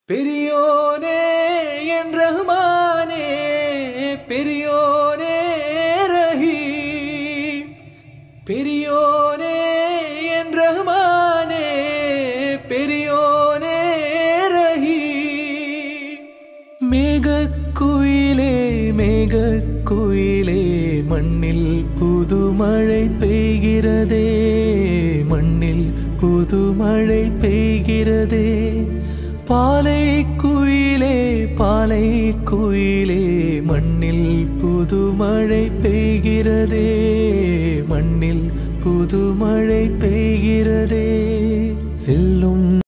பெரியோனே என் ரஹ்மானே பெரியோனே ரஹீம் பெரியோனே என் ரஹ்மானே பெரியோனே ரஹீம் மேகக்குயிலே மேகக்குயிலே மண்ணில் புதுமழை பெய்கிறதே மண்ணில் புதுமழை பெய்கிறதே பாலை குயிலே பாலை குயிலே மண்ணில் புதுமழை பெய்கிறதே மண்ணில் புதுமழை பெய்கிறதே செல்லும்